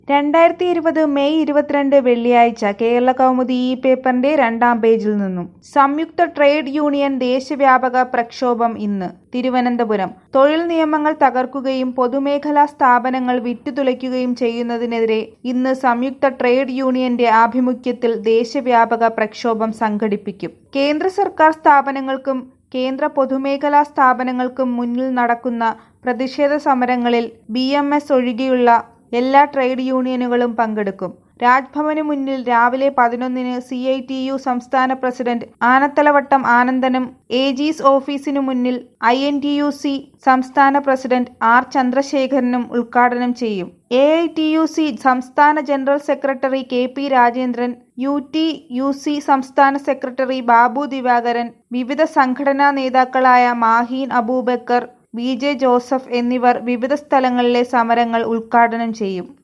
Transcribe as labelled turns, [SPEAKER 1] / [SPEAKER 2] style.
[SPEAKER 1] രണ്ടായിരത്തി ഇരുപത് മെയ് ഇരുപത്തിരണ്ട് വെള്ളിയാഴ്ച കേരളകൗമുദി ഈ പേപ്പറിന്റെ രണ്ടാം പേജിൽ നിന്നും സംയുക്ത ട്രേഡ് യൂണിയൻ ദേശവ്യാപക പ്രക്ഷോഭം ഇന്ന് തിരുവനന്തപുരം തൊഴിൽ നിയമങ്ങൾ തകർക്കുകയും പൊതുമേഖലാ സ്ഥാപനങ്ങൾ വിറ്റുതുലയ്ക്കുകയും ചെയ്യുന്നതിനെതിരെ ഇന്ന് സംയുക്ത ട്രേഡ് യൂണിയന്റെ ആഭിമുഖ്യത്തിൽ ദേശവ്യാപക പ്രക്ഷോഭം സംഘടിപ്പിക്കും കേന്ദ്ര സർക്കാർ സ്ഥാപനങ്ങൾക്കും കേന്ദ്ര പൊതുമേഖലാ സ്ഥാപനങ്ങൾക്കും മുന്നിൽ നടക്കുന്ന പ്രതിഷേധ സമരങ്ങളിൽ ബി എം എസ് ഒഴികെയുള്ള എല്ലാ ട്രേഡ് യൂണിയനുകളും പങ്കെടുക്കും രാജ്ഭവന് മുന്നിൽ രാവിലെ പതിനൊന്നിന് സി ഐ ടി യു സംസ്ഥാന പ്രസിഡന്റ് ആനത്തലവട്ടം ആനന്ദനും ഏജീസ് ഓഫീസിനു മുന്നിൽ I N T U C സംസ്ഥാന പ്രസിഡന്റ് ആർ ചന്ദ്രശേഖരനും ഉദ്ഘാടനം ചെയ്യും A I T U C സംസ്ഥാന general secretary K P Rajendran U T U C സംസ്ഥാന സെക്രട്ടറി ബാബു ദിവാകരൻ വിവിധ സംഘടനാ നേതാക്കളായ Maheen Aboobacker V J Joseph എന്നിവർ വിവിധ സ്ഥലങ്ങളിലെ സമരങ്ങൾ ഉദ്ഘാടനം ചെയ്യും